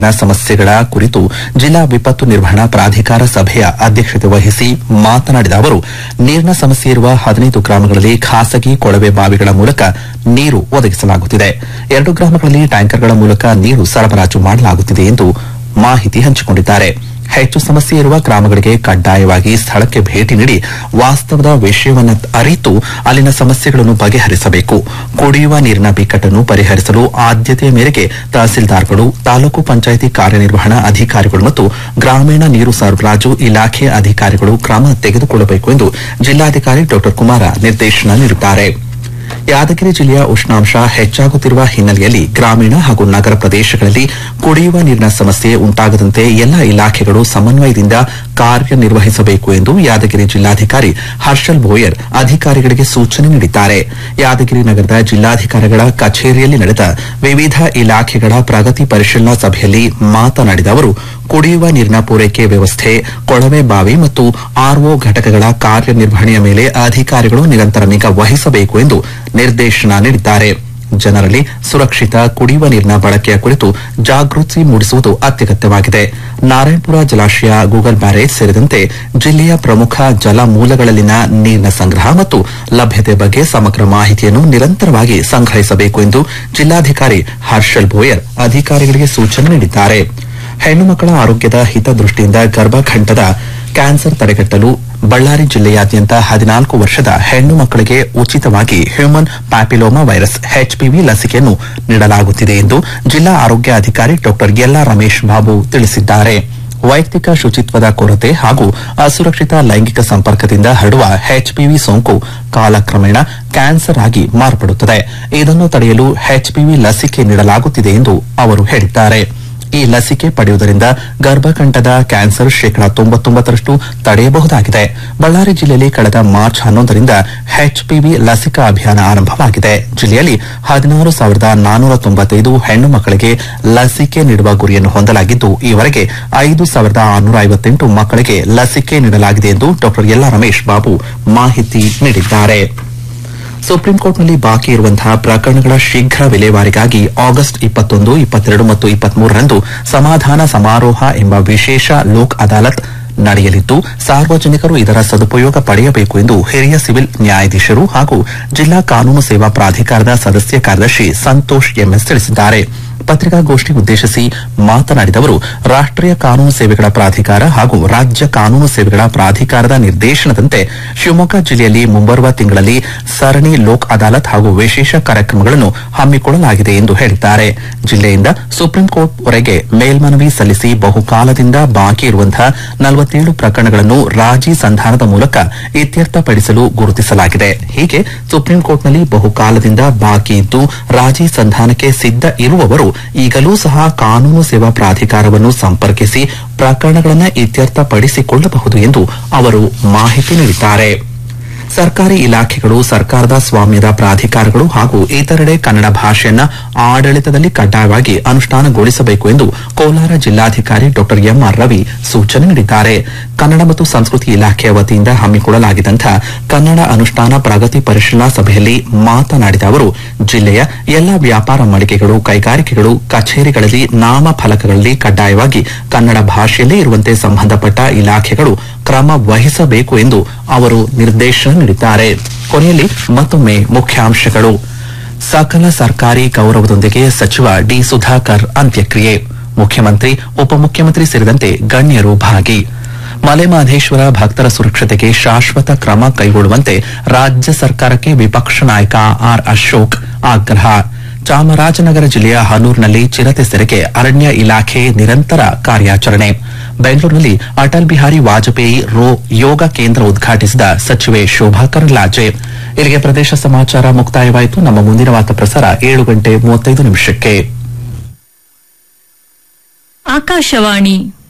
ನ ಸಮಸ್ಯೆಗಳ ಕುರಿತು ಜಿಲ್ಲಾ ವಿಪತ್ತು ನಿರ್ವಹಣಾ ಪ್ರಾಧಿಕಾರ ಸಭೆಯ ಅಧ್ಯಕ್ಷತೆ ವಹಿಸಿ ಮಾತನಾಡಿದ ಅವರು ನೀರಿನ ಸಮಸ್ಯೆ ಇರುವ ಹದಿನೈದು ಗ್ರಾಮಗಳಲ್ಲಿ ಖಾಸಗಿ ಕೊಳವೆ ಬಾವಿಗಳ ಮೂಲಕ ನೀರು ಒದಗಿಸಲಾಗುತ್ತಿದೆ ಎರಡು ಗ್ರಾಮಗಳಲ್ಲಿ ಟ್ಯಾಂಕರ್ಗಳ ಮೂಲಕ ನೀರು ಸರಬರಾಜು ಮಾಡಲಾಗುತ್ತಿದೆ ಎಂದು ಮಾಹಿತಿ ಹಂಚಿಕೊಂಡಿದ್ದಾರೆ ಹೆಚ್ಚು ಸಮಸ್ಯೆ ಇರುವ ಗ್ರಾಮಗಳಿಗೆ ಕಡ್ಡಾಯವಾಗಿ ಸ್ಥಳಕ್ಕೆ ಭೇಟಿ ನೀಡಿ ವಾಸ್ತವದ ವಿಷಯವನ್ನು ಅರಿತು ಅಲ್ಲಿನ ಸಮಸ್ಯೆಗಳನ್ನು ಬಗೆಹರಿಸಬೇಕು ಕುಡಿಯುವ ನೀರಿನ ಬಿಕ್ಕಟ್ಟನ್ನು ಪರಿಹರಿಸಲು ಆದ್ಯತೆಯ ಮೇರೆಗೆ ತಹಸೀಲ್ದಾರ್ಗಳು ತಾಲೂಕು ಪಂಚಾಯಿತಿ ಕಾರ್ಯನಿರ್ವಹಣಾ ಅಧಿಕಾರಿಗಳು ಮತ್ತು ಗ್ರಾಮೀಣ ನೀರು ಸರಬರಾಜು ಇಲಾಖೆ ಅಧಿಕಾರಿಗಳು ಕ್ರಮ ತೆಗೆದುಕೊಳ್ಳಬೇಕು ಎಂದು ಜಿಲ್ಲಾಧಿಕಾರಿ ಡಾ ಕುಮಾರ ನಿರ್ದೇಶನ ನೀಡಿದ್ದಾರೆ ಯಾದಗಿರಿ ಜಿಲ್ಲೆಯ ಉಷ್ಣಾಂಶ ಹೆಚ್ಚಾಗುತ್ತಿರುವ ಹಿನ್ನೆಲೆಯಲ್ಲಿ ಗ್ರಾಮೀಣ ಹಾಗೂ ನಗರ ಪ್ರದೇಶಗಳಲ್ಲಿ ಕುಡಿಯುವ ನೀರಿನ ಸಮಸ್ಯೆ ಉಂಟಾಗದಂತೆ ಎಲ್ಲ ಇಲಾಖೆಗಳು ಸಮನ್ವಯದಿಂದ ಕಾರ್ಯನಿರ್ವಹಿಸಬೇಕು ಎಂದು ಯಾದಗಿರಿ ಜಿಲ್ಲಾಧಿಕಾರಿ ಹರ್ಷಲ್ ಬೋಯರ್ ಅಧಿಕಾರಿಗಳಿಗೆ ಸೂಚನೆ ನೀಡಿದ್ದಾರೆ ಯಾದಗಿರಿ ನಗರದ ಜಿಲ್ಲಾಧಿಕಾರಿಗಳ ಕಚೇರಿಯಲ್ಲಿ ನಡೆದ ವಿವಿಧ ಇಲಾಖೆಗಳ ಪ್ರಗತಿ ಪರಿಶೀಲನಾ ಸಭೆಯಲ್ಲಿ ಮಾತನಾಡಿದ ಅವರು ಕುಡಿಯುವ ನೀರಿನ ಪೂರೈಕೆ ವ್ಯವಸ್ಥೆ ಕೊಳವೆ ಬಾವಿ ಮತ್ತು ಆರ್ಒ ಘಟಕಗಳ ಕಾರ್ಯನಿರ್ವಹಣೆಯ ಮೇಲೆ ಅಧಿಕಾರಿಗಳು ನಿರಂತರ ನಿಗಾ ವಹಿಸಬೇಕು ಎಂದು ನಿರ್ದೇಶನ ನೀಡಿದ್ದಾರೆ ಜನರಲ್ಲಿ ಸುರಕ್ಷಿತ ಕುಡಿಯುವ ನೀರಿನ ಬಳಕೆಯ ಕುರಿತು ಜಾಗೃತಿ ಮೂಡಿಸುವುದು ಅತ್ಯಗತ್ಯವಾಗಿದೆ ನಾರಾಯಣಪುರ ಜಲಾಶಯ ಗೂಗಲ್ ಬ್ಯಾರೇಜ್ ಸೇರಿದಂತೆ ಜಿಲ್ಲೆಯ ಪ್ರಮುಖ ಜಲಮೂಲಗಳಲ್ಲಿನ ನೀರಿನ ಸಂಗ್ರಹ ಮತ್ತು ಲಭ್ಯತೆ ಬಗ್ಗೆ ಸಮಗ್ರ ಮಾಹಿತಿಯನ್ನು ನಿರಂತರವಾಗಿ ಸಂಗ್ರಹಿಸಬೇಕು ಎಂದು ಜಿಲ್ಲಾಧಿಕಾರಿ ಹರ್ಷಲ್ ಬೋಯರ್ ಅಧಿಕಾರಿಗಳಿಗೆ ಸೂಚನೆ ನೀಡಿದ್ದಾರೆ ಹೆಣ್ಣು ಮಕ್ಕಳ ಆರೋಗ್ಯದ ಹಿತದೃಷ್ಟಿಯಿಂದ ಗರ್ಭಕಂಠದ ಕ್ಯಾನ್ಸರ್ ತಡೆಗಟ್ಟಲು ಬಳ್ಳಾರಿ ಜಿಲ್ಲೆಯಾದ್ಯಂತ ಹದಿನಾಲ್ಕು ವರ್ಷದ ಹೆಣ್ಣು ಮಕ್ಕಳಿಗೆ ಉಚಿತವಾಗಿ ಹ್ಯೂಮನ್ ಪ್ಯಾಪಿಲೋಮಾ ವೈರಸ್ ಎಚ್ಪಿವಿ ಲಸಿಕೆಯನ್ನು ನೀಡಲಾಗುತ್ತಿದೆ ಎಂದು ಜಿಲ್ಲಾ ಆರೋಗ್ಯ ಅಧಿಕಾರಿ ಡಾ ಯಲ್ಲಾ ರಮೇಶ್ ಬಾಬು ತಿಳಿಸಿದ್ದಾರೆ ವೈಯಕ್ತಿಕ ಶುಚಿತ್ವದ ಕೊರತೆ ಹಾಗೂ ಅಸುರಕ್ಷಿತ ಲೈಂಗಿಕ ಸಂಪರ್ಕದಿಂದ ಹರಡುವ ಎಚ್ಪಿವಿ ಸೋಂಕು ಕಾಲಕ್ರಮೇಣ ಕ್ಯಾನ್ಸರ್ ಆಗಿ ಮಾರ್ಪಡುತ್ತದೆ ಇದನ್ನು ತಡೆಯಲು ಎಚ್ಪಿವಿ ಲಸಿಕೆ ನೀಡಲಾಗುತ್ತಿದೆ ಎಂದು ಅವರು ಹೇಳಿದ್ದಾರೆ ಈ ಲಸಿಕೆ ಪಡೆಯುವುದರಿಂದ ಗರ್ಭಕಂಠದ ಕ್ಯಾನ್ಸರ್ ಶೇಕಡಾ ತೊಂಬತ್ತೊಂಬತ್ತರಷ್ಟು ತಡೆಯಬಹುದಾಗಿದೆ ಬಳ್ಳಾರಿ ಜಿಲ್ಲೆಯಲ್ಲಿ ಕಳೆದ ಮಾರ್ಚ್ ಹನ್ನೊಂದರಿಂದ ಎಚ್ಪಿವಿ ಲಸಿಕಾ ಅಭಿಯಾನ ಆರಂಭವಾಗಿದೆ ಜಿಲ್ಲೆಯಲ್ಲಿ ಹದಿನಾರು ಸಾವಿರದ ನಾನ್ನೂರ ತೊಂಬತ್ತೈದು ಹೆಣ್ಣು ಮಕ್ಕಳಿಗೆ ಲಸಿಕೆ ನೀಡುವ ಗುರಿಯನ್ನು ಹೊಂದಲಾಗಿದ್ದು ಈವರೆಗೆ ಐದು ಸಾವಿರದ ಆರುನೂರ ಐವತ್ತೆಂಟು ಮಕ್ಕಳಿಗೆ ಲಸಿಕೆ ನೀಡಲಾಗಿದೆ ಎಂದು ಡಾ ಯಲ್ಲಾ ರಮೇಶ್ ಬಾಬು ಮಾಹಿತಿ ನೀಡಿದ್ದಾರೆ ಸುಪ್ರೀಂ ಕೋರ್ಟ್ನಲ್ಲಿ ಬಾಕಿ ಇರುವಂತಹ ಪ್ರಕರಣಗಳ ಶೀಘ್ರ ವಿಲೇವಾರಿಗಾಗಿ ಆಗಸ್ಟ್ ಇಪ್ಪತ್ತೊಂದು ಇಪ್ಪತ್ತೆರಡು ಮತ್ತು ಇಪ್ಪತ್ಮೂರರಂದು ಸಮಾಧಾನ ಸಮಾರೋಹ ಎಂಬ ವಿಶೇಷ ಲೋಕ್ ಅದಾಲತ್ ನಡೆಯಲಿದ್ದು ಸಾರ್ವಜನಿಕರು ಇದರ ಸದುಪಯೋಗ ಪಡೆಯಬೇಕು ಎಂದು ಹಿರಿಯ ಸಿವಿಲ್ ನ್ಯಾಯಾಧೀಶರು ಹಾಗೂ ಜಿಲ್ಲಾ ಕಾನೂನು ಸೇವಾ ಪ್ರಾಧಿಕಾರದ ಸದಸ್ಯ ಕಾರ್ಯದರ್ಶಿ ಸಂತೋಷ್ ಎಂಎಸ್ ತಿಳಿಸಿದ್ದಾರೆ ಪತ್ರಿಕಾಗೋಷ್ಠಿ ಉದ್ದೇಶಿಸಿ ಮಾತನಾಡಿದ ಅವರು ರಾಷ್ಟೀಯ ಕಾನೂನು ಸೇವೆಗಳ ಪ್ರಾಧಿಕಾರ ಹಾಗೂ ರಾಜ್ಯ ಕಾನೂನು ಸೇವೆಗಳ ಪ್ರಾಧಿಕಾರದ ನಿರ್ದೇಶನದಂತೆ ಶಿವಮೊಗ್ಗ ಜಿಲ್ಲೆಯಲ್ಲಿ ಮುಂಬರುವ ತಿಂಗಳಲ್ಲಿ ಸರಣಿ ಲೋಕ್ ಅದಾಲತ್ ಹಾಗೂ ವಿಶೇಷ ಕಾರ್ಯಕ್ರಮಗಳನ್ನು ಹಮ್ಮಿಕೊಳ್ಳಲಾಗಿದೆ ಎಂದು ಹೇಳಿದ್ದಾರೆ ಜಿಲ್ಲೆಯಿಂದ ಸುಪ್ರೀಂ ಕೋರ್ಟ್ ವರೆಗೆ ಮೇಲ್ಮನವಿ ಸಲ್ಲಿಸಿ ಬಹುಕಾಲದಿಂದ ಬಾಕಿ ಇರುವಂತಹ ನಲವತ್ತೇಳು ಪ್ರಕರಣಗಳನ್ನು ರಾಜಿ ಸಂಧಾನದ ಮೂಲಕ ಇತ್ಯರ್ಥಪಡಿಸಲು ಗುರುತಿಸಲಾಗಿದೆ ಹೀಗೆ ಸುಪ್ರೀಂ ಕೋರ್ಟ್ನಲ್ಲಿ ಬಹುಕಾಲದಿಂದ ಬಾಕಿ ಇದ್ದು ರಾಜಿ ಸಂಧಾನಕ್ಕೆ ಸಿದ್ದ ಇರುವವರು ಈಗಲೂ ಸಹ ಕಾನೂನು ಸೇವಾ ಪ್ರಾಧಿಕಾರವನ್ನು ಸಂಪರ್ಕಿಸಿ ಪ್ರಕರಣಗಳನ್ನು ಇತ್ಯರ್ಥಪಡಿಸಿಕೊಳ್ಳಬಹುದು ಎಂದು ಅವರು ಮಾಹಿತಿ ನೀಡಿದ್ದಾರೆ ಸರ್ಕಾರಿ ಇಲಾಖೆಗಳು ಸರ್ಕಾರದ ಸ್ವಾಮ್ಯದ ಪ್ರಾಧಿಕಾರಗಳು ಹಾಗೂ ಇತರೆಡೆ ಕನ್ನಡ ಭಾಷೆಯನ್ನ ಆಡಳಿತದಲ್ಲಿ ಕಡ್ಡಾಯವಾಗಿ ಅನುಷ್ಠಾನಗೊಳಿಸಬೇಕು ಎಂದು ಕೋಲಾರ ಜಿಲ್ಲಾಧಿಕಾರಿ ಡಾ ಎಂಆರ್ ರವಿ ಸೂಚನೆ ನೀಡಿದ್ದಾರೆ ಕನ್ನಡ ಮತ್ತು ಸಂಸ್ಕೃತಿ ಇಲಾಖೆಯ ವತಿಯಿಂದ ಹಮ್ಮಿಕೊಳ್ಳಲಾಗಿದ್ದಂತಹ ಕನ್ನಡ ಅನುಷ್ಠಾನ ಪ್ರಗತಿ ಪರಿಶೀಲನಾ ಸಭೆಯಲ್ಲಿ ಮಾತನಾಡಿದ ಅವರು ಜಿಲ್ಲೆಯ ಎಲ್ಲಾ ವ್ಯಾಪಾರ ಮಳಿಗೆಗಳು ಕೈಗಾರಿಕೆಗಳು ಕಚೇರಿಗಳಲ್ಲಿ ನಾಮಫಲಕಗಳಲ್ಲಿ ಕಡ್ಡಾಯವಾಗಿ ಕನ್ನಡ ಭಾಷೆಯಲ್ಲೇ ಇರುವಂತೆ ಸಂಬಂಧಪಟ್ಟ ಇಲಾಖೆಗಳು ಕ್ರಮ ವಹಿಸಬೇಕು ಎಂದು ಅವರು ನಿರ್ದೇಶನ ನೀಡಿದ್ದಾರೆ ಕೊನೆಯಲ್ಲಿ ಮತ್ತೊಮ್ಮೆ ಮುಖ್ಯಾಂಶಗಳು ಸಕಲ ಸರ್ಕಾರಿ ಗೌರವದೊಂದಿಗೆ ಸಚಿವ ಡಿ ಸುಧಾಕರ್ ಅಂತ್ಯಕ್ರಿಯೆ ಮುಖ್ಯಮಂತ್ರಿ ಉಪಮುಖ್ಯಮಂತ್ರಿ ಸೇರಿದಂತೆ ಗಣ್ಯರು ಭಾಗಿ ಮಲೆಮಹದೇಶ್ವರ ಭಕ್ತರ ಸುರಕ್ಷತೆಗೆ ಶಾಶ್ವತ ಕ್ರಮ ಕೈಗೊಳ್ಳುವಂತೆ ರಾಜ್ಯ ಸರ್ಕಾರಕ್ಕೆ ವಿಪಕ್ಷ ನಾಯಕ ಆರ್ ಅಶೋಕ್ ಆಗ್ರಹ ಚಾಮರಾಜನಗರ ಜಿಲ್ಲೆಯ ಹನೂರಿನಲ್ಲಿ ಚಿರತೆ ಸೆರೆಗೆ ಅರಣ್ಯ ಇಲಾಖೆ ನಿರಂತರ ಕಾರ್ಯಾಚರಣೆ ಬೆಂಗಳೂರಿನಲ್ಲಿ ಅಟಲ್ ಬಿಹಾರಿ ವಾಜಪೇಯಿ ರೋ ಯೋಗ ಕೇಂದ್ರ ಉದ್ಘಾಟಿಸಿದ ಸಚಿವೆ ಶೋಭಾ ಕರಂದ್ಲಾಜೆ ಇಲ್ಲಿಗೆ ಪ್ರದೇಶ ಸಮಾಚಾರ ಮುಕ್ತಾಯವಾಯಿತು ನಮ್ಮ ಮುಂದಿನ ವಾರ್ತಾ ಪ್ರಸಾರ ಏಳು ಗಂಟೆ ಮೂವತ್ತೈದು ನಿಮಿಷಕ್ಕೆ ಆಕಾಶವಾಣಿ